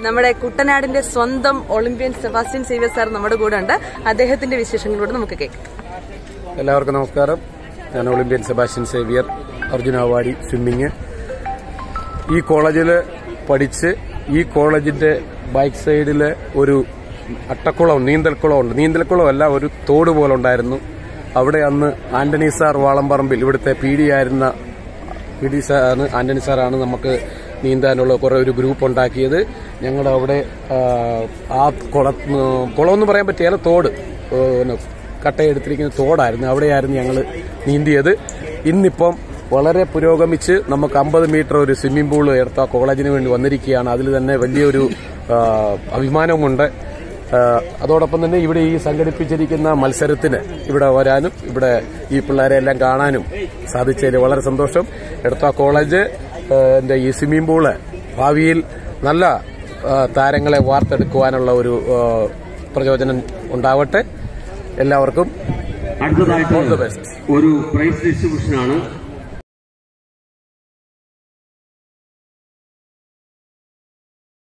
നമ്മുടെ കുട്ടനാടിന്റെ സ്വന്തം Olympian Sebastian Xavier sir നമ്മുടെ കൂടെ ഉണ്ട് അദ്ദേഹത്തിന്റെ വിശേഷങ്ങളോട് നമുക്ക് കേൾക്കാം എല്ലാവർക്കും നമസ്കാരം ഞാൻ Olympian Sebastian Xavier Arjuna awardee swimming ഈ കോളേജിൽ പഠിച്ച് ഈ കോളേജിന്റെ ബാക്ക് സൈഡിൽ ഒരു അട്ടക്കുളം നീന്തൽക്കുളം ഉണ്ട് നീന്തൽക്കുളം അല്ല ഒരു തോട് പോലെ ഉണ്ടായിരുന്നു അവിടെ അന്ന് ആന്റണി സാർ വാളംപറമ്പിൽ ഇവിടുത്തെ പി ഡി ആയിരുന്ന പി ഡി സാറാണ് ആന്റണി സാറാണ് നമുക്ക് നീന്താനുള്ള കുറെ ഒരു ഗ്രൂപ്പ് ഉണ്ടാക്കിയത് ഞങ്ങളുടെ അവിടെ ആ, ആ കുള കുളം എന്ന് പറയാൻ പറ്റിയാൽ തോട് ഏ, പിന്നെ കട്ടയെടുത്തിരിക്കുന്ന തോടായിരുന്നു അവിടെയായിരുന്നു ഞങ്ങൾ നീന്തിയത് ഇന്നിപ്പം വളരെ പുരോഗമിച്ച് നമുക്ക് അമ്പത് മീറ്റർ ഒരു സ്വിമ്മിംഗ് പൂൾ എടുത്ത കോളേജിന് വേണ്ടി വന്നിരിക്കുകയാണ് അതിൽ തന്നെ വലിയൊരു ആ, അഭിമാനവുമുണ്ട് ആ, അതോടൊപ്പം തന്നെ ഇവിടെ ഈ സംഘടിപ്പിച്ചിരിക്കുന്ന മത്സരത്തിന് ഇവിടെ വരാനും ഇവിടെ ഈ പിള്ളേരെ എല്ലാം കാണാനും സാധിച്ചതിൽ വളരെ സന്തോഷം എടത്വ കോളേജ് ആ, ന്റെ ഈ സ്വിമ്മിംഗ് പൂള് ഭാവിയിൽ നല്ല ആ, താരങ്ങളെ വാർത്തെടുക്കുവാനുള്ള ഒരു ആ, പ്രചോദനം ഉണ്ടാവട്ടെ എല്ലാവർക്കും അടുത്തതായിട്ട് All the best. ഒരു പ്രൈസ് ഡിസ്ട്രിബ്യൂഷനാണ്